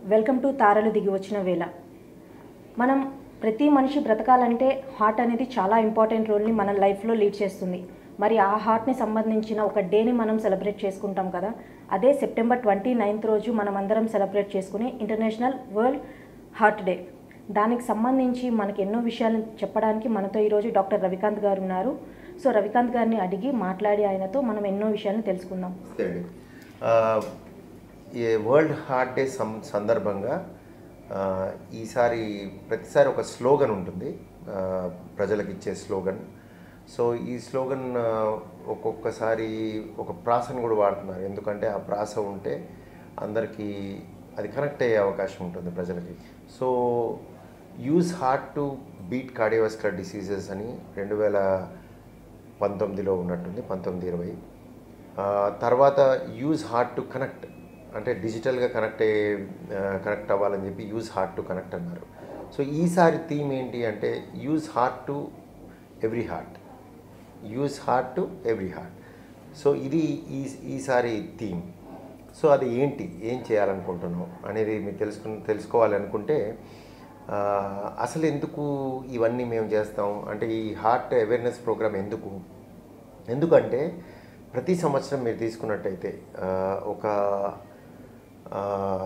Welcome to తారలు దిగి వచ్చిన వేళ మనం ప్రతి మనిషి బ్రతకాలంటే హార్ట్ అనేది చాలా ఇంపార్టెంట్ రోల్ని మన లైఫ్లో లీడ్ చేస్తుంది మరి ఆ హార్ట్ని సంబంధించిన ఒక డేని మనం సెలబ్రేట్ చేసుకుంటాం కదా అదే సెప్టెంబర్ ట్వంటీ నైన్త్ రోజు మనం అందరం సెలబ్రేట్ చేసుకునే ఇంటర్నేషనల్ వరల్డ్ హార్ట్ డే దానికి సంబంధించి మనకి ఎన్నో విషయాలు చెప్పడానికి మనతో ఈరోజు డాక్టర్ రవికాంత్ గారు ఉన్నారు సో రవికాంత్ గారిని అడిగి మాట్లాడి ఆయనతో మనం ఎన్నో విషయాలను తెలుసుకుందాం నమస్తే అండి ఆ, ఈ వరల్డ్ హార్ట్ డే సం సందర్భంగా ఆ, ఈసారి ప్రతిసారి ఒక స్లోగన్ ఉంటుంది ఆ, ప్రజలకు ఇచ్చే స్లోగన్ సో ఈ స్లోగన్ ఆ, ఒక్కొక్కసారి ఒక ప్రాసను కూడా వాడుతున్నారు ఎందుకంటే ఆ ప్రాస ఉంటే అందరికీ అది కనెక్ట్ అయ్యే అవకాశం ఉంటుంది ప్రజలకి so use heart to beat cardiovascular diseases అని రెండు వేల పంతొమ్మిదిలో ఉన్నట్టుంది పంతొమ్మిది ఇరవై ఆ, తర్వాత యూజ్ హార్ట్ టు కనెక్ట్ అంటే డిజిటల్గా కనెక్ట్ అయ్యే కనెక్ట్ అవ్వాలని చెప్పి యూజ్ హార్ట్ టు కనెక్ట్ అన్నారు సో ఈసారి థీమ్ ఏంటి అంటే use heart to every heart use heart to every heart so ఇది ఈ ఈసారి థీమ్ సో అది ఏంటి ఏం చేయాలనుకుంటున్నాం అనేది మీరు తెలుసుకు తెలుసుకోవాలనుకుంటే ఆ, అసలు ఎందుకు ఇవన్నీ మేము చేస్తాం అంటే ఈ హార్ట్ అవేర్నెస్ ప్రోగ్రామ్ ఎందుకు ఎందుకంటే ప్రతి సంవత్సరం మీరు తీసుకున్నట్టయితే ఆ, ఒక ఆ,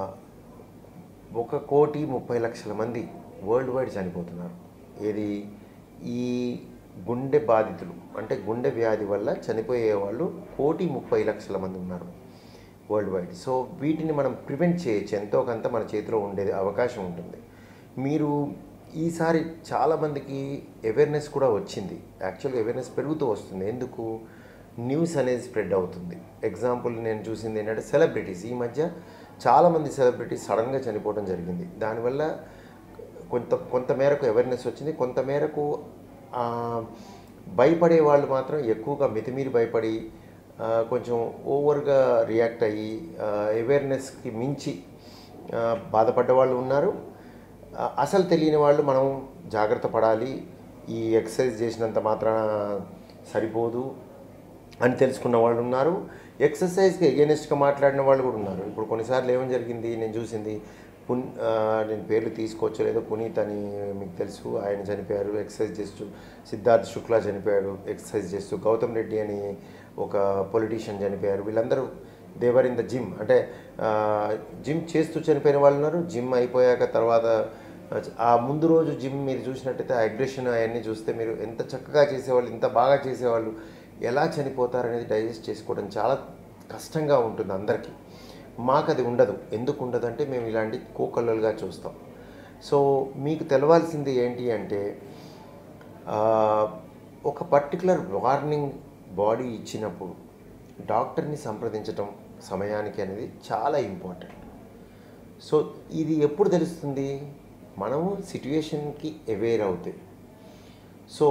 ఒక కోటి ముప్పై లక్షల మంది వరల్డ్ వైడ్ చనిపోతున్నారు ఏది ఈ గుండె బాధితులు అంటే గుండె వ్యాధి వల్ల చనిపోయే వాళ్ళు కోటి ముప్పై లక్షల మంది ఉన్నారు వరల్డ్ వైడ్ సో వీటిని మనం ప్రివెంట్ చేయొచ్చు ఎంతో కొంత మన చేతిలో ఉండేది అవకాశం ఉంటుంది మీరు ఈసారి చాలామందికి అవేర్నెస్ కూడా వచ్చింది యాక్చువల్గా అవేర్నెస్ పెరుగుతూ వస్తుంది ఎందుకు న్యూస్ అనేది స్ప్రెడ్ అవుతుంది ఎగ్జాంపుల్ నేను చూసింది ఏంటంటే సెలబ్రిటీస్ ఈ మధ్య చాలామంది సెలబ్రిటీస్ సడన్గా చనిపోవడం జరిగింది దానివల్ల కొంత కొంత మేరకు అవేర్నెస్ వచ్చింది కొంత మేరకు ఆ, భయపడే వాళ్ళు మాత్రం ఎక్కువగా మితిమీరి భయపడి ఆ, కొంచెం ఓవర్గా రియాక్ట్ అయ్యి అవేర్నెస్కి మించి ఆ, బాధపడ్డ వాళ్ళు ఉన్నారు ఆ, అసలు తెలియని వాళ్ళు మనం జాగ్రత్త పడాలి ఈ ఎక్సర్సైజ్ చేసినంత మాత్రాన సరిపోదు అని తెలుసుకున్న వాళ్ళు ఉన్నారు ఎక్సర్సైజ్కి ఎగెనిస్ట్గా మాట్లాడిన వాళ్ళు కూడా ఉన్నారు ఇప్పుడు కొన్నిసార్లు ఏమని జరిగింది నేను చూసింది పున్ ఆ, నేను పేర్లు తీసుకోవచ్చు లేదో పునీత్ అని మీకు తెలుసు ఆయన చనిపోయారు ఎక్సర్సైజ్ చేస్తూ సిద్ధార్థ్ శుక్లా చనిపోయాడు ఎక్సర్సైజ్ చేస్తూ గౌతమ్ రెడ్డి అని ఒక పొలిటీషియన్ చనిపోయారు వీళ్ళందరూ దేవర్ ఇన్ ద జిమ్ అంటే జిమ్ చేస్తూ చనిపోయిన వాళ్ళు ఉన్నారు జిమ్ అయిపోయాక తర్వాత ఆ ముందు రోజు జిమ్ మీరు చూసినట్టయితే ఆ అగ్రెషన్ అవన్నీ చూస్తే మీరు ఎంత చక్కగా చేసేవాళ్ళు ఎంత బాగా చేసేవాళ్ళు ఎలా చనిపోతారనేది డైజెస్ట్ చేసుకోవడం చాలా కష్టంగా ఉంటుంది అందరికీ మాకు అది ఉండదు ఎందుకు ఉండదు అంటే మేము ఇలాంటి కోకల్లలుగా చూస్తాం సో మీకు తెలవాల్సింది ఏంటి అంటే ఆ, ఒక పర్టికులర్ వార్నింగ్ బాడీ ఇచ్చినప్పుడు డాక్టర్ని సంప్రదించటం సమయానికి అనేది చాలా ఇంపార్టెంట్ సో ఇది ఎప్పుడు తెలుస్తుంది మనము సిట్యుయేషన్కి అవేర్ అవుతాయి so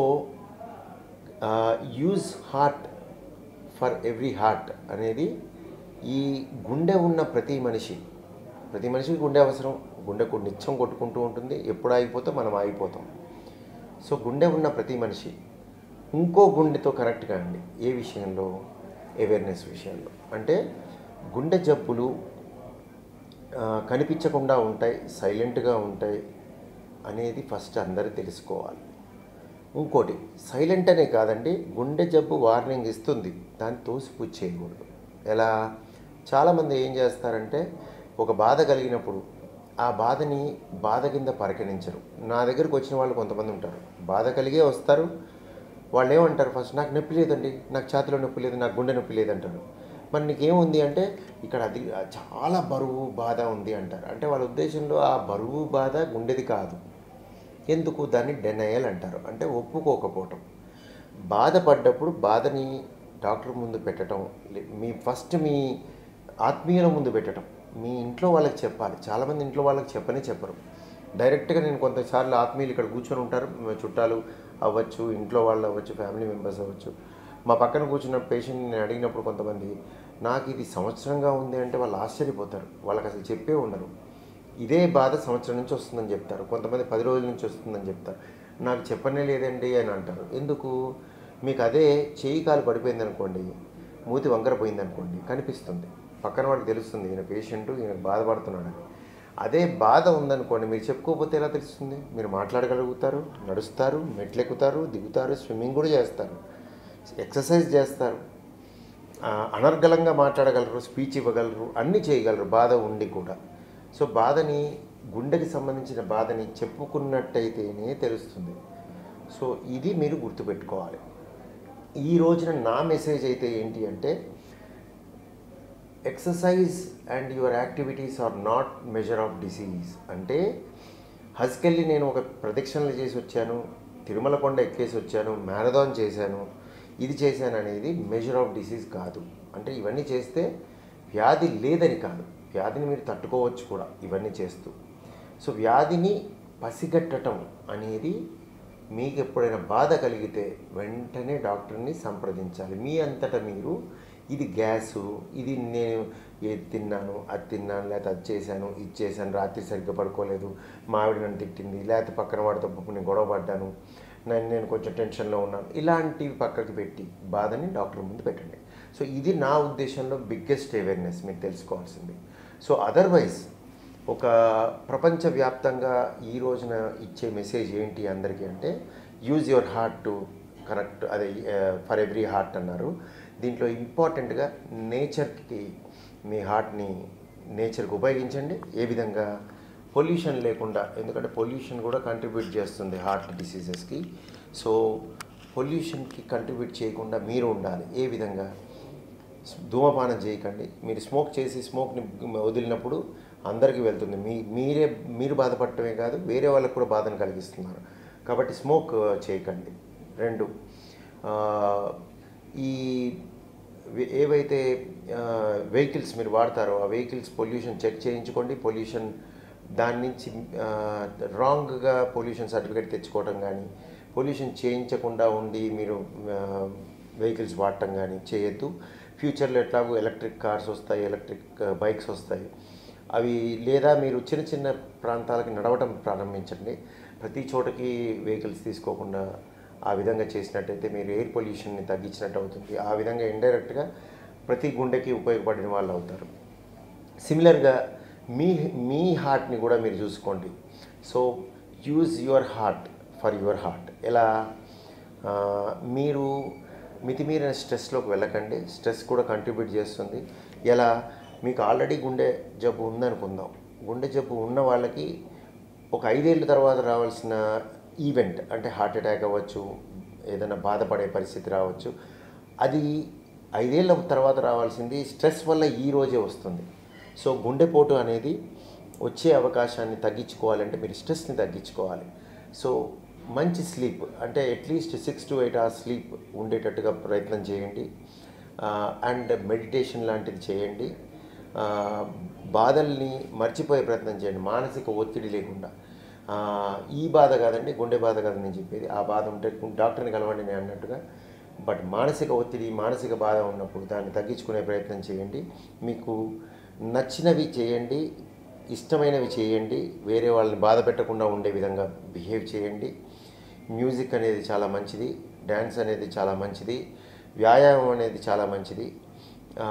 use heart for every heart అనేది ఈ గుండె ఉన్న ప్రతి మనిషి ప్రతి మనిషికి గుండె అవసరం గుండెకు నిత్యం కొట్టుకుంటూ ఉంటుంది ఎప్పుడు ఆగిపోతే మనం ఆగిపోతాం సో గుండె ఉన్న ప్రతి మనిషి ఇంకో గుండెతో కనెక్ట్ కాండి ఏ విషయంలో అవేర్నెస్ విషయంలో అంటే గుండె జబ్బులు ఆ, కనిపించకుండా ఉంటాయి సైలెంట్గా ఉంటాయి అనేది ఫస్ట్ అందరూ తెలుసుకోవాలి ఇంకోటి సైలెంట్ అనే కాదండి గుండె జబ్బు వార్నింగ్ ఇస్తుంది దాన్ని తోసిపుచ్చి చేయకూడదు ఎలా చాలామంది ఏం చేస్తారంటే ఒక బాధ కలిగినప్పుడు ఆ బాధని బాధ కింద పరిగణించరు నా దగ్గరకు వచ్చిన వాళ్ళు కొంతమంది ఉంటారు బాధ కలిగే వస్తారు వాళ్ళు ఏమంటారు ఫస్ట్ నాకు నొప్పి లేదండి నాకు ఛాతిలో నొప్పి లేదు నాకు గుండె నొప్పి లేదంటారు మరి నీకేముంది అంటే ఇక్కడ అది చాలా బరువు బాధ ఉంది అంటారు అంటే వాళ్ళ ఉద్దేశంలో ఆ బరువు బాధ గుండెది కాదు ఎందుకు దాన్ని డెనయల్ అంటారు అంటే ఒప్పుకోకపోవటం బాధపడ్డప్పుడు బాధని డాక్టర్ ముందు పెట్టడం లే- మీ ఫస్ట్ మీ ఆత్మీయుల ముందు పెట్టడం మీ ఇంట్లో వాళ్ళకి చెప్పాలి చాలామంది ఇంట్లో వాళ్ళకి చెప్పనే చెప్పరు డైరెక్ట్గా నేను కొంతసార్లు ఆత్మీయులు ఇక్కడ కూర్చొని ఉంటారు మా చుట్టాలు అవ్వచ్చు ఇంట్లో వాళ్ళు అవ్వచ్చు ఫ్యామిలీ మెంబర్స్ అవ్వచ్చు మా పక్కన కూర్చున్న పేషెంట్ నేను అడిగినప్పుడు కొంతమంది నాకు ఇది సంవత్సరంగా ఉంది అంటే వాళ్ళు ఆశ్చర్యపోతారు వాళ్ళకి అసలు చెప్పే ఉండరు ఇదే బాధ సంవత్సరం నుంచి వస్తుందని చెప్తారు కొంతమంది పది రోజుల నుంచి వస్తుందని చెప్తారు నాకు చెప్పనే లేదండి అని అంటారు ఎందుకు మీకు అదే చేయి కాలు పడిపోయింది అనుకోండి మూతి వంకర పోయింది అనుకోండి కనిపిస్తుంది పక్కన వాడికి తెలుస్తుంది ఈయన పేషెంట్ ఈయన బాధపడుతున్నాడని అదే బాధ ఉందనుకోండి మీరు చెప్పుకోకపోతే ఎలా తెలుస్తుంది మీరు మాట్లాడగలుగుతారు నడుస్తారు మెట్లెక్కుతారు దిగుతారు స్విమ్మింగ్ కూడా చేస్తారు ఎక్సర్సైజ్ చేస్తారు ఆ, అనర్గళంగా మాట్లాడగలరు స్పీచ్ ఇవ్వగలరు అన్నీ చేయగలరు బాధ ఉండి కూడా సో బాధని గుండెకి సంబంధించిన బాధని చెప్పుకున్నట్టయితేనే తెలుస్తుంది సో ఇది మీరు గుర్తుపెట్టుకోవాలి ఈ రోజున నా మెసేజ్ అయితే ఏంటి అంటే exercise and your activities are not measure of disease అంటే హస్కెళ్ళి నేను ఒక ప్రదక్షిణలు చేసి వచ్చాను తిరుమల కొండ ఎక్కేసి వచ్చాను మ్యారథాన్ చేశాను ఇది చేశాను అనేది మెజర్ ఆఫ్ డిసీజ్ కాదు అంటే ఇవన్నీ చేస్తే వ్యాధి లేదని కాదు వ్యాధిని మీరు తట్టుకోవచ్చు కూడా ఇవన్నీ చేస్తూ సో వ్యాధిని పసిగట్టడం అనేది మీకు ఎప్పుడైనా బాధ కలిగితే వెంటనే డాక్టర్ని సంప్రదించాలి మీ అంతటా మీరు ఇది గ్యాసు ఇది నేను ఏది తిన్నాను అది తిన్నాను లేకపోతే అది చేశాను ఇది చేశాను రాత్రి సరిగ్గా పడుకోలేదు మా ఆవిడ నన్ను తిట్టింది లేకపోతే పక్కన వాడితో పాపం నేను గొడవ పడ్డాను నేను నేను కొంచెం టెన్షన్లో ఉన్నాను ఇలాంటివి పక్కకి పెట్టి బాధని డాక్టర్ ముందు పెట్టండి సో ఇది నా ఉద్దేశంలో బిగ్గెస్ట్ అవేర్నెస్ మీరు తెలుసుకోవాల్సింది సో అదర్వైజ్ ఒక ప్రపంచవ్యాప్తంగా ఈ రోజున ఇచ్చే మెసేజ్ ఏంటి అందరికీ అంటే use your heart to connect అదే ఫర్ ఎవ్రీ హార్ట్ అన్నారు దీంట్లో ఇంపార్టెంట్గా నేచర్కి మీ హార్ట్ని నేచర్కి ఉపయోగించండి ఏ విధంగా పొల్యూషన్ లేకుండా ఎందుకంటే పొల్యూషన్ కూడా కంట్రిబ్యూట్ చేస్తుంది హార్ట్ డిసీజెస్కి సో పొల్యూషన్కి కంట్రిబ్యూట్ చేయకుండా మీరు ఉండాలి ఏ విధంగా ధూమపానం చేయకండి మీరు స్మోక్ చేసి స్మోక్ని వదిలినప్పుడు అందరికీ వెళ్తుంది మీ మీరే మీరు బాధపడటమే కాదు వేరే వాళ్ళకు కూడా బాధను కలిగిస్తున్నారు కాబట్టి స్మోక్ చేయకండి రెండు ఆ, ఈ వే- ఏవైతే వెహికల్స్ మీరు వాడతారో ఆ వెహికల్స్ పొల్యూషన్ చెక్ చేయించుకోండి పొల్యూషన్ దాని నుంచి రాంగ్గా పొల్యూషన్ సర్టిఫికేట్ తెచ్చుకోవడం కానీ పొల్యూషన్ చేయించకుండా ఉండి మీరు వెహికల్స్ వాడటం కానీ చేయొద్దు ఫ్యూచర్లో ఎట్లాగో ఎలక్ట్రిక్ కార్స్ వస్తాయి ఎలక్ట్రిక్ బైక్స్ వస్తాయి అవి లేదా మీరు చిన్న చిన్న ప్రాంతాలకి నడవటం ప్రారంభించండి ప్రతి చోటకి వెహికల్స్ తీసుకోకుండా ఆ విధంగా చేసినట్టయితే మీరు ఎయిర్ పొల్యూషన్ని తగ్గించినట్టు అవుతుంది ఆ విధంగా ఇండైరెక్ట్గా ప్రతి గుండెకి ఉపయోగపడిన వాళ్ళు అవుతారు సిమిలర్గా మీ మీ హార్ట్ని కూడా మీరు చూసుకోండి so use your heart for your heart ఎలా ఆ, మీరు మితిమీరిన స్ట్రెస్లోకి వెళ్ళకండి స్ట్రెస్ కూడా కంట్రిబ్యూట్ చేస్తుంది ఎలా మీకు ఆల్రెడీ గుండె జబ్బు ఉందనుకుందాం గుండె జబ్బు ఉన్న వాళ్ళకి ఒక ఐదేళ్ళ తర్వాత రావాల్సిన ఈవెంట్ అంటే హార్ట్ అటాక్ అవ్వచ్చు ఏదైనా బాధపడే పరిస్థితి రావచ్చు అది ఐదేళ్ల తర్వాత రావాల్సింది స్ట్రెస్ వల్ల ఈ రోజే వస్తుంది సో గుండెపోటు అనేది వచ్చే అవకాశాన్ని తగ్గించుకోవాలంటే మీరు స్ట్రెస్ని తగ్గించుకోవాలి సో మంచి స్లీప్ అంటే at least six to eight hours sleep ఉండేటట్టుగా ప్రయత్నం చేయండి అండ్ మెడిటేషన్ లాంటిది చేయండి ఆ, బాధల్ని మర్చిపోయే ప్రయత్నం చేయండి మానసిక ఒత్తిడి లేకుండా ఆ, ఈ బాధ కాదండి గుండె బాధ కాదని నేను చెప్పేది ఆ బాధ ఉంటే డాక్టర్ని కలవండి నేను అన్నట్టుగా బట్ మానసిక ఒత్తిడి మానసిక బాధ ఉన్నప్పుడు దాన్ని తగ్గించుకునే ప్రయత్నం చేయండి మీకు నచ్చినవి చేయండి ఇష్టమైనవి చేయండి వేరే వాళ్ళని బాధ పెట్టకుండా ఉండే విధంగా బిహేవ్ చేయండి మ్యూజిక్ అనేది చాలా మంచిది డ్యాన్స్ అనేది చాలా మంచిది వ్యాయామం అనేది చాలా మంచిది ఆ,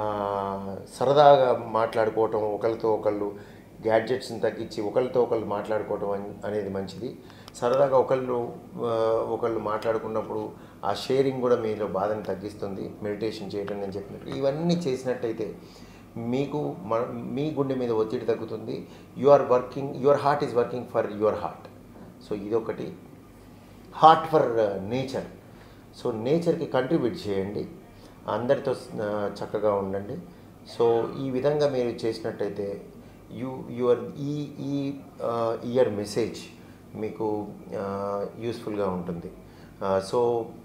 సరదాగా మాట్లాడుకోవటం ఒకరితో ఒకళ్ళు గ్యాడ్జెట్స్ని తగ్గించి ఒకరితో ఒకళ్ళు మాట్లాడుకోవటం అన్- అనేది మంచిది సరదాగా ఒకళ్ళు ఆ, ఒకళ్ళు మాట్లాడుకున్నప్పుడు ఆ షేరింగ్ కూడా మీలో బాధను తగ్గిస్తుంది మెడిటేషన్ చేయడం నేను చెప్పినట్టు ఇవన్నీ చేసినట్టయితే మీకు మన మీ గుండె మీద ఒత్తిడి తగ్గుతుంది you are working your heart is working for your heart so ఇదొకటి హార్ట్ ఫర్ నేచర్ సో నేచర్కి కంట్రిబ్యూట్ చేయండి అందరితో ఆ, చక్కగా ఉండండి సో ఈ విధంగా మీరు చేసినట్టయితే యూ యువర్ ఈ ఈ ఇయర్ మెసేజ్ మీకు యూస్ఫుల్గా ఉంటుంది so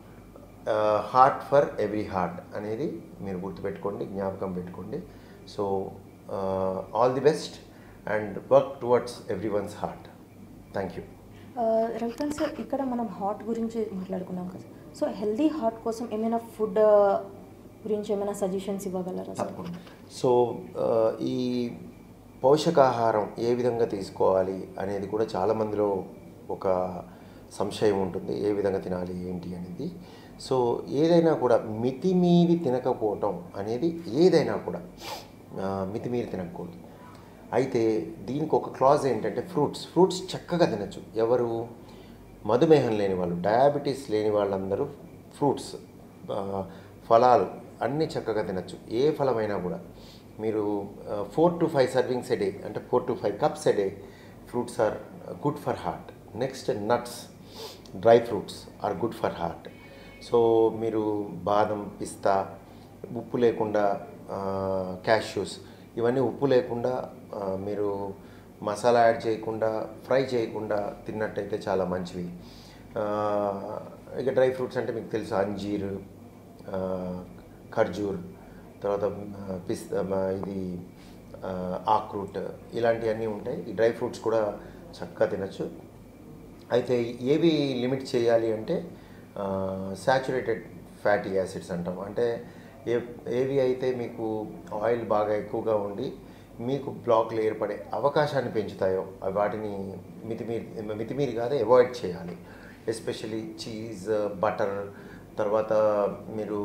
heart for every heart అనేది మీరు గుర్తుపెట్టుకోండి జ్ఞాపకం పెట్టుకోండి so all the best and work towards every one's heart thank you Ravikanth sir ఇక్కడ మనం హార్ట్ గురించి మాట్లాడుకున్నాం కదా సో హెల్దీ హార్ట్ కోసం ఏమైనా ఫుడ్ గురించి ఏమైనా సజెషన్స్ ఇవ్వగలరా సార్ తప్పకుండా సో ఆ, ఈ పోషకాహారం ఏ విధంగా తీసుకోవాలి అనేది కూడా చాలామందిలో ఒక సంశయం ఉంటుంది ఏ విధంగా తినాలి ఏంటి అనేది సో ఏదైనా కూడా మితిమీరి తినకపోవటం అనేది ఏదైనా కూడా ఆ, మితిమీరి తినకూడదు అయితే దీనికి ఒక క్లాజ్ ఏంటంటే ఫ్రూట్స్ ఫ్రూట్స్ చక్కగా తినచ్చు ఎవరు మధుమేహం లేని వాళ్ళు డయాబెటీస్ లేని వాళ్ళందరూ ఫ్రూట్స్ ఆ, ఫలాలు అన్నీ చక్కగా తినచ్చు ఏ ఫలమైనా కూడా మీరు four to five servings a day అంటే four to five cups a day fruits are good for heart next nuts dry fruits are good for heart so మీరు బాదం పిస్తా ఉప్పు లేకుండా క్యాష్యూస్ ఇవన్నీ ఉప్పు లేకుండా ఆ, మీరు మసాలా యాడ్ చేయకుండా ఫ్రై చేయకుండా తిన్నట్టయితే చాలా మంచివి ఆ, ఇక డ్రై ఫ్రూట్స్ అంటే మీకు తెలుసు అంజీర్ ఆ, ఖర్జూర్ తర్వాత పిస్తా ఇది ఆ, ఆక్రూట్ ఇలాంటివన్నీ ఉంటాయి ఈ డ్రై ఫ్రూట్స్ కూడా చక్కగా తినచ్చు అయితే ఏవి లిమిట్ చేయాలి అంటే శాచురేటెడ్ ఫ్యాటీ యాసిడ్స్ అంటాం అంటే ఏ ఏవి అయితే మీకు ఆయిల్ బాగా ఎక్కువగా ఉండి మీకు బ్లాక్లు ఏర్పడే అవకాశాన్ని పెంచుతాయో అవి వాటిని మితిమీరి మితిమీరి కాదు అవాయిడ్ చేయాలి ఎస్పెషలీ చీజ్ బటర్ తర్వాత మీరు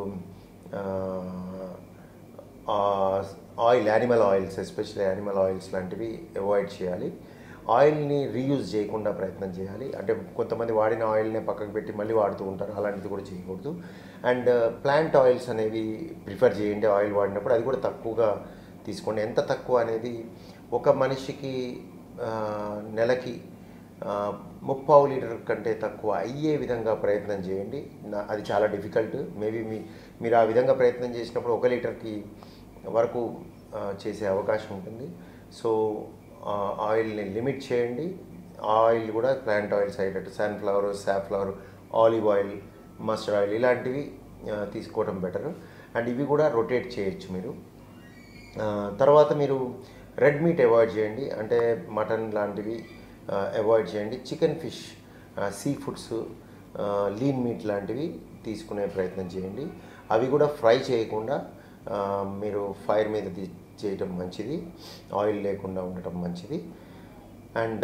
oil animal oils especially animal oils లాంటివి అవాయిడ్ చేయాలి ఆయిల్ని రీయూజ్ చేయకుండా ప్రయత్నం చేయాలి అంటే కొంతమంది వాడిన ఆయిల్నే పక్కకు పెట్టి మళ్ళీ వాడుతూ ఉంటారు అలాంటిది కూడా చేయకూడదు అండ్ ప్లాంట్ ఆయిల్స్ అనేవి ప్రిఫర్ చేయండి ఆయిల్ వాడినప్పుడు అది కూడా తక్కువగా తీసుకోండి ఎంత తక్కువ అనేది ఒక మనిషికి ఆ, నెలకి ఆ, ముప్పావు లీటర్ కంటే తక్కువ అయ్యే విధంగా ప్రయత్నం చేయండి నా- అది చాలా డిఫికల్ట్ మేబీ మీ మీరు ఆ విధంగా ప్రయత్నం చేసినప్పుడు ఒక లీటర్కి వరకు ఆ, చేసే అవకాశం ఉంటుంది సో ఆ, ఆయిల్ని లిమిట్ చేయండి ఆయిల్ కూడా ప్లాంట్ ఆయిల్స్ అయ్యేటట్టు sunflower safflower olive oil mustard oil ఇలాంటివి ఆ, తీసుకోవడం బెటర్ అండ్ ఇవి కూడా రొటేట్ చేయొచ్చు మీరు ఆ, తర్వాత మీరు రెడ్ మీట్ అవాయిడ్ చేయండి అంటే మటన్ లాంటివి అవాయిడ్ చేయండి chicken fish sea foods lean meat లాంటివి తీసుకునే ప్రయత్నం చేయండి అవి కూడా ఫ్రై చేయకుండా ఆ, మీరు ఫైర్ మీద తీ- చేయటం మంచిది ఆయిల్ లేకుండా ఉండటం మంచిది అండ్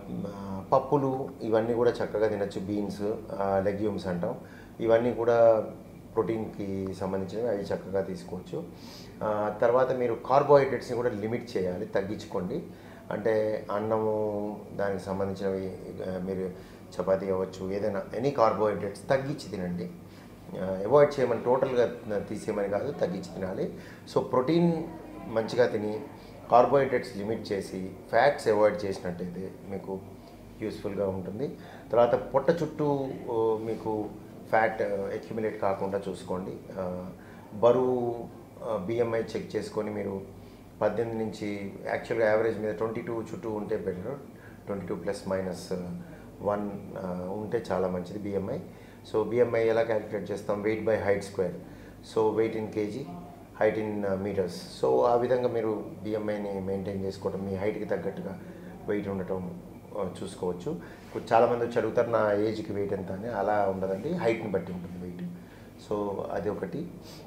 పప్పులు ఇవన్నీ కూడా చక్కగా తినచ్చు బీన్స్ లెగ్యూమ్స్ అంటాం ఇవన్నీ కూడా ప్రోటీన్కి సంబంధించినవి అవి చక్కగా తీసుకోవచ్చు ఆ, తర్వాత మీరు కార్బోహైడ్రేట్స్ని కూడా లిమిట్ చేయాలి తగ్గించుకోండి అంటే అన్నము దానికి సంబంధించినవి ఆ, మీరు చపాతీ అవ్వచ్చు ఏదైనా ఎనీ కార్బోహైడ్రేట్స్ తగ్గించి తినండి అవాయిడ్ చేయమని టోటల్గా తీసేయమని కాదు తగ్గించి తినాలి సో ప్రోటీన్ మంచిగా తిని కార్బోహైడ్రేట్స్ లిమిట్ చేసి ఫ్యాట్స్ అవాయిడ్ చేసినట్టయితే మీకు యూస్ఫుల్గా ఉంటుంది తర్వాత పొట్ట చుట్టూ ఓ, మీకు ఫ్యాట్ అక్యుములేట్ కాకుండా చూసుకోండి ఆ, బరువు బిఎంఐ చెక్ చేసుకొని మీరు పద్దెనిమిది నుంచి యాక్చువల్గా యావరేజ్ మీద ట్వంటీ టూ చుట్టూ ఉంటే better twenty two plus minus one ఉంటే చాలా మంచిది బిఎంఐ సో బిఎంఐ ఎలా క్యాలిక్యులేట్ చేస్తాం weight by height square so weight in KG height in metres so ఆ విధంగా మీరు బిఎంఐని మెయింటైన్ చేసుకోవడం మీ హైట్కి తగ్గట్టుగా వెయిట్ ఉండటం ఆ, చూసుకోవచ్చు ఇప్పుడు చాలామంది వచ్చి అడుగుతారు నా ఏజ్కి వెయిట్ ఎంత అని అలా ఉండదండి హైట్ని బట్టి ఉంటుంది వెయిట్ సో అది ఒకటి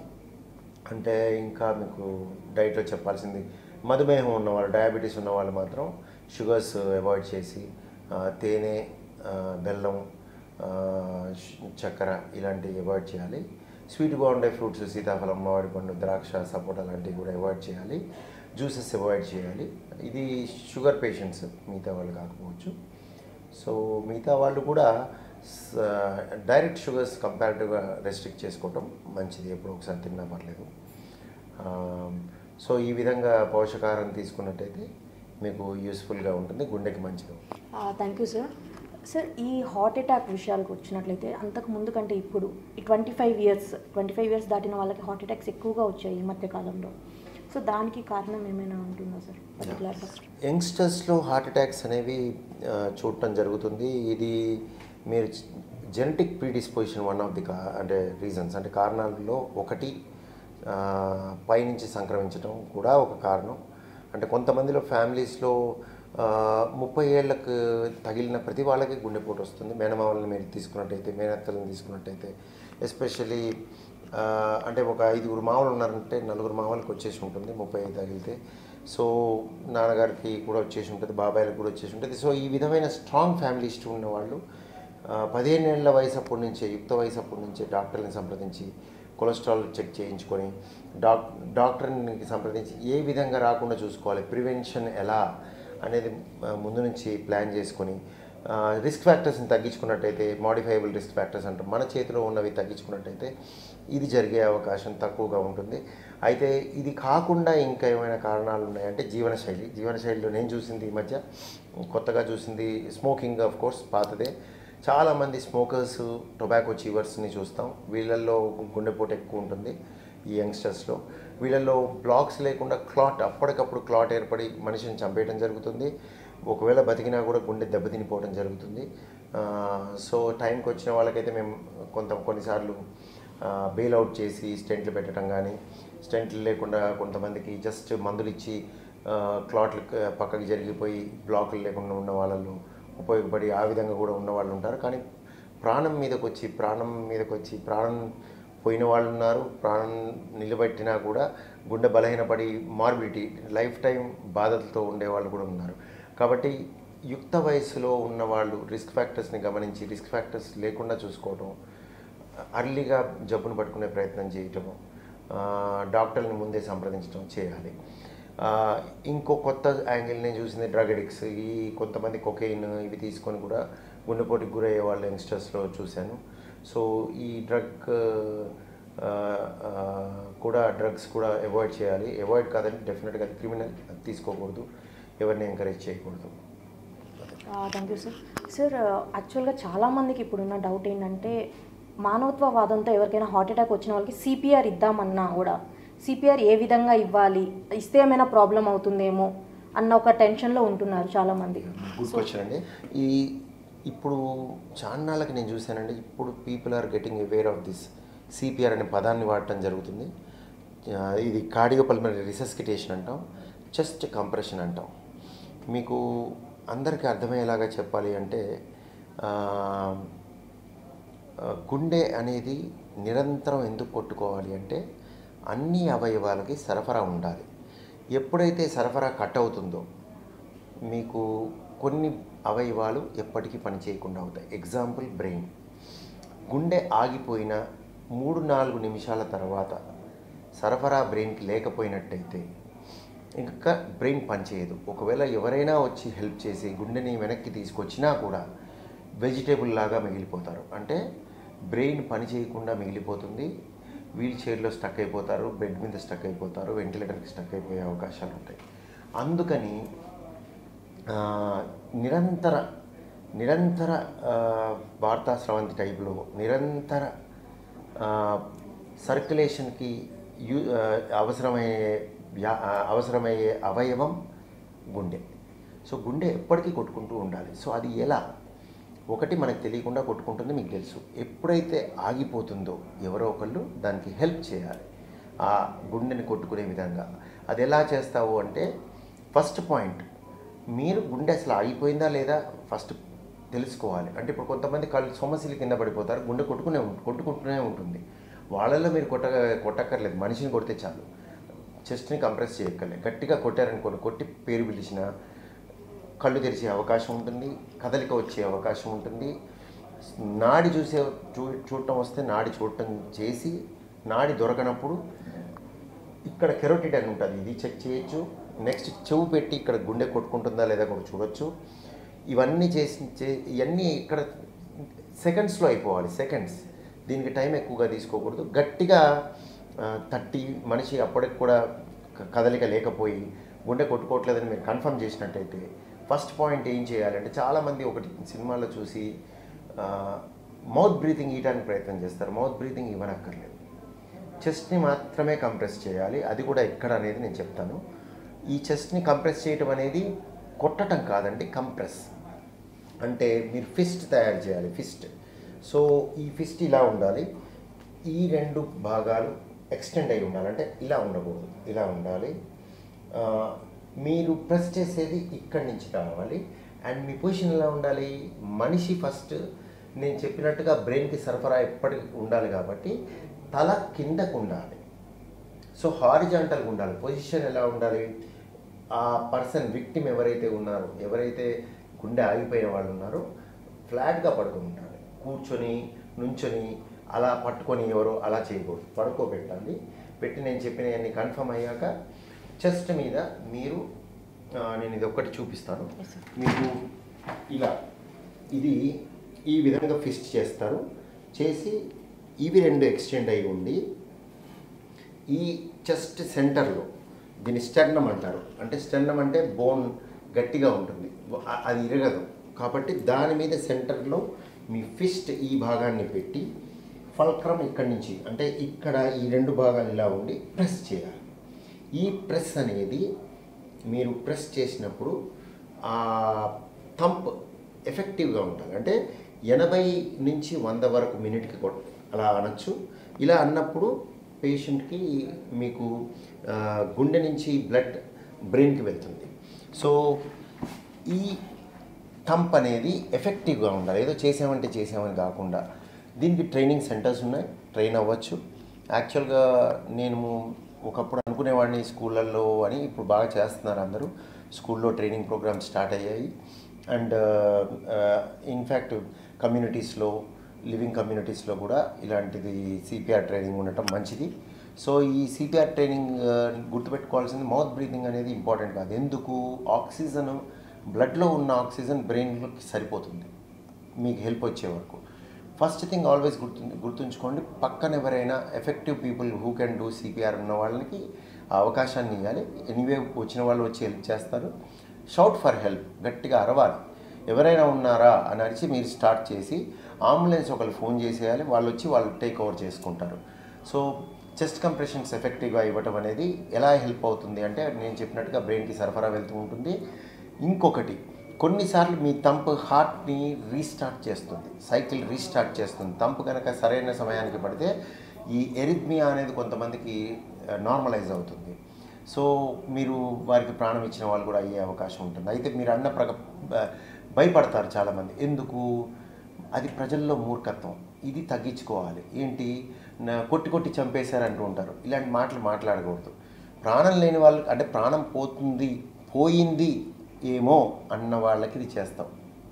అంటే ఇంకా మీకు డైట్లో చెప్పాల్సింది మధుమేహం ఉన్నవాళ్ళు డయాబెటీస్ ఉన్న వాళ్ళు మాత్రం షుగర్స్ అవాయిడ్ చేసి ఆ, తేనె ఆ, బెల్లం ఆ, ష్- చక్కెర ఇలాంటివి అవాయిడ్ చేయాలి స్వీట్గా ఉండే ఫ్రూట్స్ సీతాఫలం మామిడి పండు ద్రాక్ష సపోటా లాంటివి కూడా అవాయిడ్ చేయాలి జ్యూసెస్ అవాయిడ్ చేయాలి ఇది షుగర్ పేషెంట్స్ మిగతా వాళ్ళు కాకపోవచ్చు సో మిగతా వాళ్ళు కూడా స- డైరెక్ట్ షుగర్స్ కంపారిటివ్గా రెస్ట్రిక్ట్ చేసుకోవటం మంచిది ఎప్పుడు ఒకసారి తిన్నా పర్లేదు ఆ, సో ఈ విధంగా పోషకాహారం తీసుకున్నట్టయితే మీకు యూస్ఫుల్గా ఉంటుంది గుండెకి మంచిది థ్యాంక్ యూ సార్ సార్ ఈ హార్ట్ అటాక్ విషయాలకు వచ్చినట్లయితే అంతకు ముందు కంటే ఇప్పుడు ఈ twenty five years twenty five years దాటిన వాళ్ళకి హార్ట్ అటాక్స్ ఎక్కువగా వచ్చాయి ఈ మధ్య కాలంలో సో దానికి కారణం ఏమైనా ఉంటుందా సార్ పర్టికులర్గా యంగ్స్టర్స్లో హార్ట్ అటాక్స్ అనేవి ఆ, చూడటం జరుగుతుంది ఇది మీరు genetic predisposition one of the కా అంటే రీజన్స్ అంటే కారణాలలో ఒకటి ఆ, పైనుంచి సంక్రమించడం కూడా ఒక కారణం అంటే కొంతమందిలో ఫ్యామిలీస్లో ఆ, ముప్పై ఏళ్ళకు తగిలిన ప్రతి వాళ్ళకి గుండెపోటు వస్తుంది మేనమామల్ని మీరు తీసుకున్నట్టయితే మేనత్తలను తీసుకున్నట్టయితే ఎస్పెషల్లీ అంటే ఒక ఐదుగురు మామలు ఉన్నారంటే నలుగురు మామలకు వచ్చేసి ఉంటుంది ముప్పై ఐదు తగిలితే సో నాన్నగారికి కూడా వచ్చేసి ఉంటుంది బాబాయిలకు కూడా వచ్చేసి ఉంటుంది సో ఈ విధమైన స్ట్రాంగ్ ఫ్యామిలీ హిస్టరీ ఉన్న వాళ్ళు ఆ, పదిహేను ఏళ్ళ వయసు అప్పటి నుంచే యుక్త వయసు అప్పటి నుంచే డాక్టర్ని సంప్రదించి కొలెస్ట్రాల్ చెక్ చేయించుకొని డాక్ డాక్టర్ని సంప్రదించి ఏ విధంగా రాకుండా చూసుకోవాలి ప్రివెన్షన్ ఎలా అనేది ఆ, ముందు నుంచి ప్లాన్ చేసుకొని రిస్క్ ఫ్యాక్టర్స్ని తగ్గించుకున్నట్టయితే మాడిఫైబుల్ రిస్క్ ఫ్యాక్టర్స్ అంటాం మన చేతిలో ఉన్నవి తగ్గించుకున్నట్టయితే ఇది జరిగే అవకాశం తక్కువగా ఉంటుంది అయితే ఇది కాకుండా ఇంకా ఏమైనా కారణాలు ఉన్నాయంటే జీవనశైలి జీవనశైలిలో నేను చూసింది ఈ మధ్య కొత్తగా చూసింది స్మోకింగ్ ఆఫ్ కోర్స్ పాతదే చాలామంది స్మోకర్స్ టొబాకో చీవర్స్ని చూస్తాం వీళ్ళల్లో గుండెపోటు ఎక్కువ ఉంటుంది ఈ యంగ్స్టర్స్లో వీళ్ళల్లో బ్లాక్స్ లేకుండా క్లాట్ అప్పటికప్పుడు క్లాట్ ఏర్పడి మనిషిని చంపేయడం జరుగుతుంది ఒకవేళ బతికినా కూడా గుండె దెబ్బతినిపోవడం జరుగుతుంది ఆ, సో టైంకి వచ్చిన వాళ్ళకైతే మేము కొంత కొన్నిసార్లు బెయిల్ అవుట్ చేసి స్టెంట్లు పెట్టడం కానీ స్టెంట్లు లేకుండా కొంతమందికి జస్ట్ మందులు ఇచ్చి ఆ, క్లాట్లు క- పక్కకి జరిగిపోయి బ్లాకులు లేకుండా ఉన్న వాళ్ళలో ఉపయోగపడి ఆ విధంగా కూడా ఉన్న వాళ్ళు ఉంటారు కానీ ప్రాణం మీదకి వచ్చి ప్రాణం మీదకి వచ్చి ప్రాణం పోయిన వాళ్ళు ఉన్నారు ప్రాణం నిలబెట్టినా కూడా గుండె బలహీనపడి మార్బిలిటీ లైఫ్ టైం బాధలతో ఉండేవాళ్ళు కూడా ఉన్నారు కాబట్టి యుక్త వయసులో ఉన్న వాళ్ళు రిస్క్ ఫ్యాక్టర్స్ని గమనించి రిస్క్ ఫ్యాక్టర్స్ లేకుండా చూసుకోవడం అర్లీగా జబ్బును పట్టుకునే ప్రయత్నం చేయటం ఆ, డాక్టర్ని ముందే సంప్రదించడం చేయాలి ఆ, ఇంకో కొత్త యాంగిల్ నేను చూసింది డ్రగ్ అడిక్ట్స్ ఈ కొంతమంది కొకెయిన్ ఇవి తీసుకొని కూడా గుండెపోటుకి గురయ్యే వాళ్ళ యంగ్స్టర్స్లో చూశాను సో ఈ డ్రగ్ ఆ, ఆ, కూడా డ్రగ్స్ కూడా అవాయిడ్ చేయాలి అవాయిడ్ కాదంటే డెఫినెట్గా అది క్రిమినల్ అది తీసుకోకూడదు ఎవరిని ఎంకరేజ్ చేయకూడదు థ్యాంక్ యూ సార్ సార్ యాక్చువల్గా చాలామందికి ఇప్పుడున్న డౌట్ ఏంటంటే మానవత్వవాదంతో ఎవరికైనా హార్ట్ అటాక్ వచ్చిన వాళ్ళకి సిపిఆర్ ఇద్దామన్నా కూడా సిపిఆర్ ఏ విధంగా ఇవ్వాలి ఇస్తే ఏమైనా ప్రాబ్లం అవుతుందేమో అన్న ఒక టెన్షన్లో ఉంటున్నారు చాలామంది గుడ్ క్వశ్చన్ అండి ఈ ఇప్పుడు చాన్నాళ్ళకి నేను చూశానండి ఇప్పుడు people are getting aware of this CPR అనే పదాన్ని వాడటం జరుగుతుంది ఆ, ఇది కార్డియోపల్మనరీ రిసస్కిటేషన్ అంటాం చెస్ట్ కంప్రెషన్ అంటాం మీకు అందరికీ అర్థమయ్యేలాగా చెప్పాలి అంటే ఆ, ఆ, గుండె అనేది నిరంతరం ఎందుకు కొట్టుకోవాలి అంటే అన్ని అవయవాలకి సరఫరా ఉండాలి ఎప్పుడైతే సరఫరా కట్ అవుతుందో మీకు కొన్ని అవయవాలు ఎప్పటికీ పని చేయకుండా అవుతాయి ఎగ్జాంపుల్ బ్రెయిన్ గుండె ఆగిపోయిన మూడు నాలుగు నిమిషాల తర్వాత సరఫరా బ్రెయిన్కి లేకపోయినట్టయితే ఇంకా బ్రెయిన్ పనిచేయదు ఒకవేళ ఎవరైనా వచ్చి హెల్ప్ చేసి గుండెని వెనక్కి తీసుకొచ్చినా కూడా వెజిటేబుల్ లాగా మిగిలిపోతారు అంటే బ్రెయిన్ పని చేయకుండా మిగిలిపోతుంది వీల్ చైర్లో స్టక్ అయిపోతారు బెడ్ మీద స్టక్ అయిపోతారు వెంటిలేటర్కి స్టక్ అయిపోయే అవకాశాలు ఉంటాయి అందుకని ఆ, నిరంతర నిరంతర ఆ, వార్తా స్రవంతి టైప్లో నిరంతర ఆ, సర్క్యులేషన్కి యూ ఆ, అవసరమయ్యే వ్యా ఆ, అవసరమయ్యే అవయవం గుండె సో గుండె ఎప్పటికీ కొట్టుకుంటూ ఉండాలి సో అది ఎలా ఒకటి మనకు తెలియకుండా కొట్టుకుంటుంది మీకు తెలుసు ఎప్పుడైతే ఆగిపోతుందో ఎవరో ఒకళ్ళు దానికి హెల్ప్ చేయాలి ఆ గుండెని కొట్టుకునే విధంగా అది ఎలా చేస్తావు అంటే ఫస్ట్ పాయింట్ మీరు గుండె అసలు ఆగిపోయిందా లేదా ఫస్ట్ తెలుసుకోవాలి అంటే ఇప్పుడు కొంతమంది కళ్ళు సొమ్మసిలి కింద పడిపోతారు గుండె కొట్టుకునే ఉం- కొట్టుకుంటూనే ఉంటుంది వాళ్ళల్లో మీరు కొట్ట కొట్టక్కర్లేదు మనిషిని కొడితే చాలు చెస్ట్ని కంప్రెస్ చేయక్కర్లేదు గట్టిగా కొట్టారనుకోండి కొట్టి పేరు పిలిచిన కళ్ళు తెరిచే అవకాశం ఉంటుంది కదలిక వచ్చే అవకాశం ఉంటుంది నాడి చూసే చూ చూడటం వస్తే నాడి చూడటం చేసి నాడి దొరకనప్పుడు ఇక్కడ కెరోటిడ్ అని ఉంటుంది ఇది చెక్ చేయొచ్చు నెక్స్ట్ చెవు పెట్టి ఇక్కడ గుండె కొట్టుకుంటుందా లేదా కూడా చూడొచ్చు ఇవన్నీ చేసి చే- ఇవన్నీ ఇక్కడ సెకండ్స్లో అయిపోవాలి సెకండ్స్ దీనికి టైం ఎక్కువగా తీసుకోకూడదు గట్టిగా ఆ, తట్టి మనిషి అప్పటికి కూడా క- కదలిక లేకపోయి గుండె కొట్టుకోవట్లేదని మీరు కన్ఫర్మ్ చేసినట్టయితే ఫస్ట్ పాయింట్ ఏం చేయాలంటే చాలామంది ఒకటి సినిమాల్లో చూసి మౌత్ బ్రీతింగ్ ఇవ్వడానికి ప్రయత్నం చేస్తారు మౌత్ బ్రీతింగ్ ఇవ్వనక్కర్లేదు చెస్ట్ని మాత్రమే కంప్రెస్ చేయాలి అది కూడా ఎక్కడ అనేది నేను చెప్తాను ఈ చెస్ట్ని కంప్రెస్ చేయటం అనేది కొట్టడం కాదండి కంప్రెస్ అంటే మీరు ఫిస్ట్ తయారు చేయాలి ఫిస్ట్ సో ఈ ఫిస్ట్ ఇలా ఉండాలి ఈ రెండు భాగాలు ఎక్స్టెండ్ అయి ఉండాలి అంటే ఇలా ఉండకూడదు ఇలా ఉండాలి ఆ, మీరు ప్రెస్ చేసేది ఇక్కడి నుంచి కావాలి అండ్ మీ పొజిషన్ ఎలా ఉండాలి మనిషి ఫస్ట్ నేను చెప్పినట్టుగా బ్రెయిన్కి సరఫరా ఎప్పటికి ఉండాలి కాబట్టి తల కిందకు ఉండాలి సో హారిజాంటల్గా ఉండాలి పొజిషన్ ఎలా ఉండాలి ఆ పర్సన్ విక్టిమ్ ఎవరైతే ఉన్నారో ఎవరైతే గుండె ఆగిపోయిన వాళ్ళు ఉన్నారో ఫ్లాట్గా పడుకుని ఉండాలి కూర్చొని నుంచొని అలా పట్టుకొని ఎవరో అలా చేయకూడదు పడుకోబెట్టండి పెట్టి నేను చెప్పినవన్నీ కన్ఫర్మ్ అయ్యాక చెస్ట్ మీద మీరు ఆ, నేను ఇది ఒక్కటి చూపిస్తాను Yes, sir. మీకు ఇలా ఇది ఈ విధంగా ఫిస్ట్ చేస్తారు చేసి ఇవి రెండు ఎక్స్టెండ్ అయి ఉండి ఈ చెస్ట్ సెంటర్లో దీన్ని స్టెర్నం అంటారు అంటే స్టెర్నం అంటే బోన్ గట్టిగా ఉంటుంది అ- అది ఇరగదు కాబట్టి దాని మీద సెంటర్లో మీ ఫిస్ట్ ఈ భాగాన్ని పెట్టి ఫల్క్రమ్ ఇక్కడి నుంచి అంటే ఇక్కడ ఈ రెండు భాగాలు ఇలా ఉండి ప్రెస్ చేయాలి ఈ ప్రెస్ అనేది మీరు ప్రెస్ చేసినప్పుడు ఆ థంప్ ఎఫెక్టివ్గా ఉంటుంది అంటే ఎనభై నుంచి వంద వరకు మినిట్కి కొట్ అలా అనొచ్చు ఇలా అన్నప్పుడు పేషెంట్కి మీకు ఆ, గుండె నుంచి బ్లడ్ బ్రెయిన్కి వెళ్తుంది సో ఈ థంప్ అనేది ఎఫెక్టివ్గా ఉండాలి ఏదో చేసామంటే చేసామని కాకుండా దీనికి ట్రైనింగ్ సెంటర్స్ ఉన్నాయి ట్రైన్ అవ్వచ్చు యాక్చువల్గా నేను ఒకప్పుడు అనుకునేవాడిని స్కూళ్ళల్లో అని ఇప్పుడు బాగా చేస్తున్నారు అందరూ స్కూల్లో ట్రైనింగ్ ప్రోగ్రామ్స్ స్టార్ట్ అయ్యాయి అండ్ ఇన్ఫ్యాక్ట్ కమ్యూనిటీస్లో లివింగ్ కమ్యూనిటీస్లో కూడా ఇలాంటిది సిపిఆర్ ట్రైనింగ్ ఉండటం మంచిది సో ఈ సిపిఆర్ ట్రైనింగ్ ఆ, గుర్తుపెట్టుకోవాల్సింది మౌత్ బ్రీతింగ్ అనేది ఇంపార్టెంట్ కాదు ఎందుకు ఆక్సిజన్ బ్లడ్లో ఉన్న ఆక్సిజన్ బ్రెయిన్లోకి సరిపోతుంది మీకు హెల్ప్ వచ్చే వరకు ఫస్ట్ థింగ్ ఆల్వేస్ గుర్తు గుర్తుంచుకోండి పక్కన ఎవరైనా effective people who can do CPR ఉన్న వాళ్ళకి ఆ అవకాశాన్ని ఇవ్వాలి ఎనీవే వచ్చిన వాళ్ళు వచ్చి హెల్ప్ చేస్తారు షౌట్ ఫర్ హెల్ప్ గట్టిగా అరవాలి ఎవరైనా ఉన్నారా అని అరిచి మీరు స్టార్ట్ చేసి అంబులెన్స్ ఒకరు ఫోన్ చేసేయాలి వాళ్ళు వచ్చి వాళ్ళు టేక్ ఓవర్ చేసుకుంటారు సో చెస్ట్ కంప్రెషన్స్ ఎఫెక్టివ్గా ఇవ్వటం అనేది ఎలా హెల్ప్ అవుతుంది అంటే నేను చెప్పినట్టుగా బ్రెయిన్కి సరఫరా వెళ్తూ ఉంటుంది ఇంకొకటి కొన్నిసార్లు మీ తంపు హార్ట్ని రీస్టార్ట్ చేస్తుంది సైకిల్ రీస్టార్ట్ చేస్తుంది తంపు కనుక సరైన సమయానికి పడితే ఈ ఎరిథ్మియా అనేది కొంతమందికి నార్మలైజ్ అవుతుంది సో మీరు వారికి ప్రాణం ఇచ్చిన వాళ్ళు కూడా అయ్యే అవకాశం ఉంటుంది అయితే మీరు అన్న ప్రక బ- భయపడతారు చాలామంది ఎందుకు అది ప్రజల్లో మూర్ఖత్వం ఇది తగ్గించుకోవాలి ఏంటి నా- కొట్టి కొట్టి చంపేశారంటూ ఉంటారు ఇలాంటి మాటలు మాట్లాడకూడదు ప్రాణం లేని వాళ్ళు అంటే ప్రాణం పోతుంది పోయింది ఏమో అన్న వాళ్ళకి ఇది చేస్తాం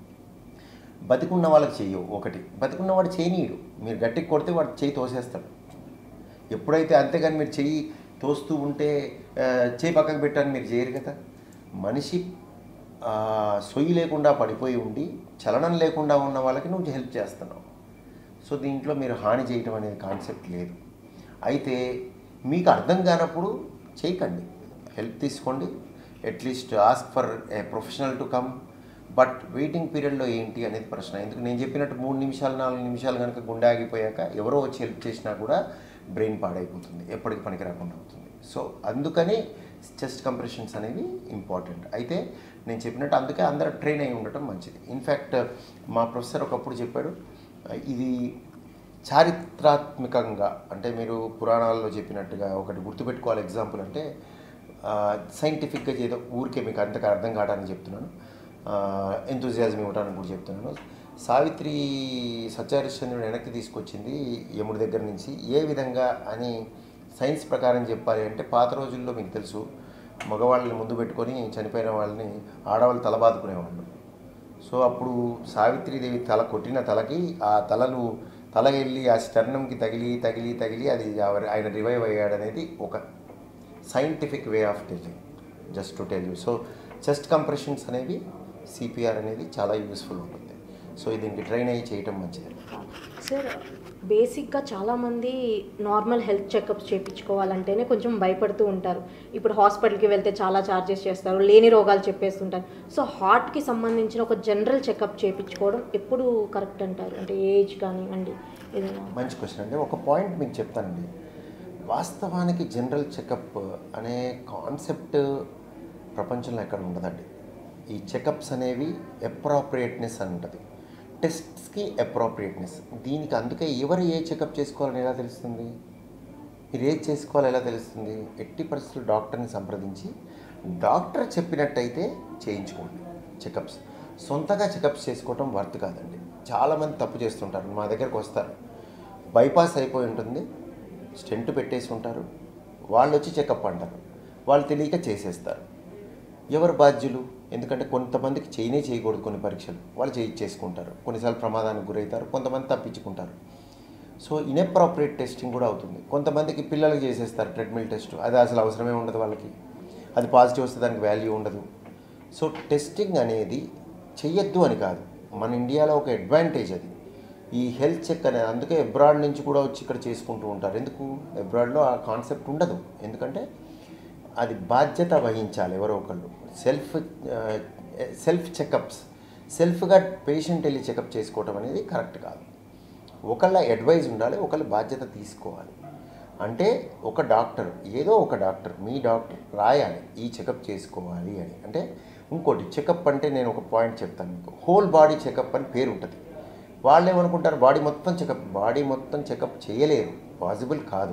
బతికున్న వాళ్ళకి చెయ్యవు ఒకటి బతికున్నవాడు చేయనీయడు మీరు గట్టికి కొడితే వాడు చేయి తోసేస్తాడు ఎప్పుడైతే అంతేగాని మీరు చెయ్యి తోస్తూ ఉంటే ఆ, చేయి పక్కకు పెట్టని మీరు చేయరు కదా మనిషి ఆ, సొయ్యి లేకుండా పడిపోయి ఉండి చలనం లేకుండా ఉన్న వాళ్ళకి నువ్వు హెల్ప్ చేస్తున్నావు సో దీంట్లో మీరు హాని చేయటం అనేది కాన్సెప్ట్ లేదు అయితే మీకు అర్థం కానప్పుడు చేయకండి హెల్ప్ తీసుకోండి at least ask for a professional to come but waiting పీరియడ్లో ఏంటి అనేది ప్రశ్న ఎందుకు నేను చెప్పినట్టు మూడు నిమిషాలు నాలుగు నిమిషాలు కనుక గుండె ఆగిపోయాక ఎవరో వచ్చి హెల్ప్ చేసినా కూడా బ్రెయిన్ పాడైపోతుంది ఎప్పటికి పనికి రాకుండా అవుతుంది సో అందుకని చెస్ట్ కంప్రెషన్స్ అనేవి ఇంపార్టెంట్ అయితే నేను చెప్పినట్టు అందుకే అందరూ ట్రైన్ అయి ఉండటం మంచిది ఇన్ఫ్యాక్ట్ మా ప్రొఫెసర్ ఒకప్పుడు చెప్పాడు ఇది చారిత్రాత్మకంగా అంటే మీరు పురాణాల్లో చెప్పినట్టుగా ఒకటి గుర్తుపెట్టుకోవాలి ఎగ్జాంపుల్ అంటే సైంటిఫిక్గా ఏదో ఊరికే మీకు అంతగా అర్థం కావడానికి చెప్తున్నాను ఎంతూజియాజం ఇవ్వడానికి కూడా చెప్తున్నాను సావిత్రి సత్యహరిశ్చంద్రుని వెనక్కి తీసుకొచ్చింది యముడి దగ్గర నుంచి ఏ విధంగా అని సైన్స్ ప్రకారం చెప్పాలి అంటే పాత రోజుల్లో మీకు తెలుసు మగవాళ్ళని ముందు పెట్టుకొని చనిపోయిన వాళ్ళని ఆడవాళ్ళు తలబాదుకునేవాళ్ళు సో అప్పుడు సావిత్రీదేవి తల కొట్టిన తలకి ఆ తలలు తల వెళ్ళి ఆ స్టర్నంకి తగిలి తగిలి తగిలి అది ఆవిడ- ఆయన రివైవ్ అయ్యాడనేది ఒక scientific way of telling just to tell you so chest compressions అనేవి సిపిఆర్ అనేది చాలా యూస్ఫుల్ ఉంటుంది సో దీనికి ట్రైన్ అయ్యి చేయటం మంచిది సార్ బేసిక్గా చాలామంది నార్మల్ హెల్త్ చెకప్స్ చేయించుకోవాలంటేనే కొంచెం భయపడుతూ ఉంటారు ఇప్పుడు హాస్పిటల్కి వెళ్తే చాలా ఛార్జెస్ చేస్తారు లేని రోగాలు చెప్పేస్తుంటారు సో హార్ట్కి సంబంధించిన ఒక జనరల్ చెకప్ చేయించుకోవడం ఎప్పుడు కరెక్ట్ అంటారు అంటే ఏజ్ కానివ్వండి ఏదైనా మంచి క్వశ్చన్ అండి ఒక పాయింట్ మీకు చెప్తానండి వాస్తవానికి జనరల్ చెకప్ అనే కాన్సెప్ట్ ప్రపంచంలో ఎక్కడ ఉండదండి ఈ చెకప్స్ అనేవి అప్రాప్రియేట్నెస్ అని ఉంటుంది టెస్ట్స్కి అప్రాప్రియేట్నెస్ దీనికి అందుకే ఎవరు ఏ చెకప్ చేసుకోవాలని ఎలా తెలుస్తుంది మీరు ఏది చేసుకోవాలో ఎలా తెలుస్తుంది ఎట్టి పరిస్థితులు డాక్టర్ని సంప్రదించి డాక్టర్ చెప్పినట్టయితే చేయించుకోండి చెకప్స్ సొంతగా చెకప్స్ చేసుకోవటం వర్త్ కాదండి చాలామంది తప్పు చేస్తుంటారు మా దగ్గరకు వస్తారు బైపాస్ అయిపోయి ఉంటుంది స్టెంట్ పెట్టేసి ఉంటారు వాళ్ళు వచ్చి చెకప్ అంటారు వాళ్ళు తెలియక చేసేస్తారు ఎవరు బాధ్యులు ఎందుకంటే కొంతమందికి చేయనే చేయకూడదు కొన్ని పరీక్షలు వాళ్ళు చేయించేసుకుంటారు కొన్నిసార్లు ప్రమాదానికి గురవుతారు కొంతమంది తప్పించుకుంటారు సో ఇన్అప్రాపరియేట్ టెస్టింగ్ కూడా అవుతుంది కొంతమందికి పిల్లలకి చేసేస్తారు ట్రెడ్మిల్ టెస్ట్ అది అసలు అవసరమే ఉండదు వాళ్ళకి అది పాజిటివ్ వస్తే దానికి వాల్యూ ఉండదు సో టెస్టింగ్ అనేది చెయ్యొద్దు అని కాదు మన ఇండియాలో ఒక అడ్వాంటేజ్ అది ఈ హెల్త్ చెక్ అనేది అందుకే అబ్రాడ్ నుంచి కూడా వచ్చి ఇక్కడ చేసుకుంటూ ఉంటారు ఎందుకు అబ్రాడ్లో ఆ కాన్సెప్ట్ ఉండదు ఎందుకంటే అది బాధ్యత వహించాలి ఎవరో ఒకళ్ళు సెల్ఫ్ సెల్ఫ్ చెకప్స్ సెల్ఫ్గా పేషెంట్ వెళ్ళి చెకప్ చేసుకోవటం అనేది కరెక్ట్ కాదు ఒకళ్ళ అడ్వైజ్ ఉండాలి ఒకళ్ళ బాధ్యత తీసుకోవాలి అంటే ఒక డాక్టర్ ఏదో ఒక డాక్టర్ మీ డాక్టర్ రాయాలి ఈ చెకప్ చేసుకోవాలి అని అంటే ఇంకోటి చెకప్ అంటే నేను ఒక పాయింట్ చెప్తాను మీకు హోల్ బాడీ చెకప్ అని పేరు ఉంటుంది వాళ్ళు ఏమనుకుంటారు బాడీ మొత్తం చెకప్ బాడీ మొత్తం చెకప్ చేయలేరు పాసిబుల్ కాదు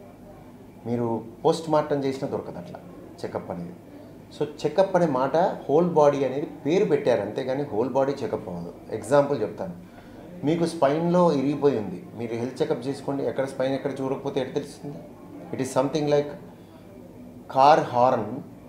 మీరు పోస్ట్ మార్టం చేసినా దొరకదు అట్లా చెకప్ అనేది సో చెకప్ అనే మాట హోల్ బాడీ అనేది పేరు పెట్టారు అంతేగాని హోల్ బాడీ చెకప్ అవ్వదు ఎగ్జాంపుల్ చెప్తాను మీకు స్పైన్లో ఇరిగిపోయి ఉంది మీరు హెల్త్ చెకప్ చేసుకోండి ఎక్కడ స్పైన్ ఎక్కడ చూడకపోతే ఎక్కడ తెలుస్తుంది it is something like car horn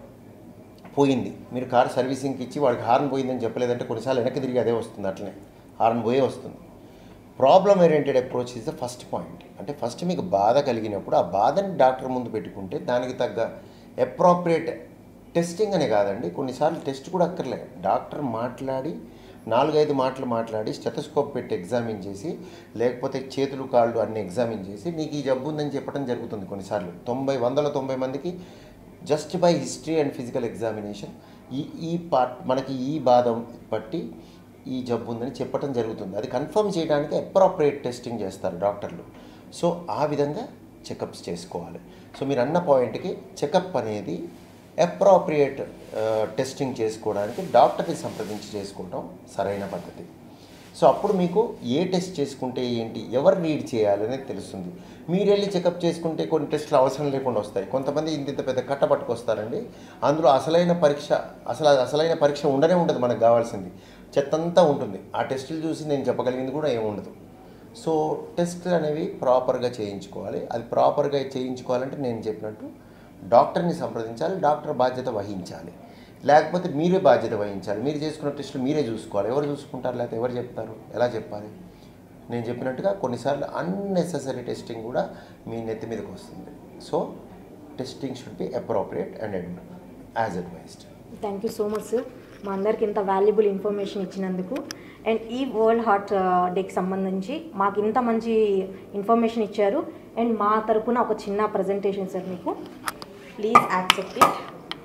పోయింది మీరు కార్ సర్వీసింగ్కి ఇచ్చి వాడికి హార్న్ పోయిందని చెప్పలేదంటే కొన్నిసార్లు వెనక్కి తిరిగి అదే వస్తుంది అట్లనే హార్న్ పోయే వస్తుంది problem oriented approach is the first point అంటే ఫస్ట్ మీకు బాధ కలిగినప్పుడు ఆ బాధని డాక్టర్ ముందు పెట్టుకుంటే దానికి తగ్గ అప్రాప్రియేట్ టెస్టింగ్ అనే కాదండి కొన్నిసార్లు టెస్ట్ కూడా అక్కర్లే డాక్టర్ మాట్లాడి నాలుగైదు మాటలు మాట్లాడి స్టెథోస్కోప్ పెట్టి ఎగ్జామిన్ చేసి లేకపోతే చేతులు కాళ్ళు అన్ని ఎగ్జామిన్ చేసి నీకు ఈ జబ్బు ఉందని చెప్పడం జరుగుతుంది కొన్నిసార్లు తొంభై వందల తొంభై మందికి just by history and physical examination ఈ ఈ పార్ట్ మనకి ఈ బాధ బట్టి ఈ జబ్బు ఉందని చెప్పడం జరుగుతుంది అది కన్ఫర్మ్ చేయడానికి అప్రాప్రియేట్ టెస్టింగ్ చేస్తారు డాక్టర్లు సో ఆ విధంగా చెకప్స్ చేసుకోవాలి సో మీరు అన్న పాయింట్కి చెకప్ అనేది అప్రాప్రియేట్ టెస్టింగ్ చేసుకోవడానికి డాక్టర్ని సంప్రదించి చేసుకోవడం సరైన పద్ధతి సో అప్పుడు మీకు ఏ టెస్ట్ చేసుకుంటే ఏంటి ఎవరు రీడ్ చేయాలి అనేది తెలుస్తుంది మీరు వెళ్ళి చెకప్ చేసుకుంటే కొన్ని టెస్టులు అవసరం లేకుండా వస్తాయి కొంతమంది ఇంత ఇంత పెద్ద కట్ట పట్టుకొస్తారండి అందులో అసలైన పరీక్ష అసలు అసలైన పరీక్ష ఉండనే ఉండదు మనకు కావాల్సింది చెత్తంతా ఉంటుంది ఆ టెస్టులు చూసి నేను చెప్పగలిగింది కూడా ఏమి ఉండదు సో టెస్టులు అనేవి ప్రాపర్గా చేయించుకోవాలి అది ప్రాపర్గా చేయించుకోవాలంటే నేను చెప్పినట్టు డాక్టర్ని సంప్రదించాలి డాక్టర్ బాధ్యత వహించాలి లేకపోతే మీరే బాధ్యత వహించాలి మీరు చేసుకున్న టెస్టులు మీరే చూసుకోవాలి ఎవరు చూసుకుంటారు లేకపోతే ఎవరు చెప్తారు ఎలా చెప్పాలి నేను చెప్పినట్టుగా కొన్నిసార్లు అన్నెసెసరీ టెస్టింగ్ కూడా మీ నెత్తి మీదకి వస్తుంది so testing should be appropriate and as advised thank you so much sir మా అందరికి ఇంత వాల్యుబుల్ ఇన్ఫర్మేషన్ ఇచ్చినందుకు అండ్ ఈ వరల్డ్ హార్ట్ డేకి సంబంధించి మాకు ఇంత మంచి ఇన్ఫర్మేషన్ ఇచ్చారు అండ్ మా తరపున ఒక చిన్న ప్రజెంటేషన్ సార్ మీకు please accept it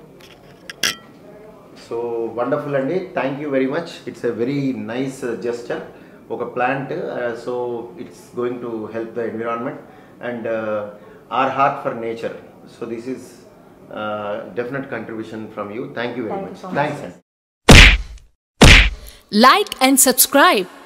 so wonderful అండి thank you very much it's a very nice gesture ఒక plant so it's going to help the environment and our heart for nature so this is definite contribution from you thank you very Thank you much so much. Thanks అండి Like and subscribe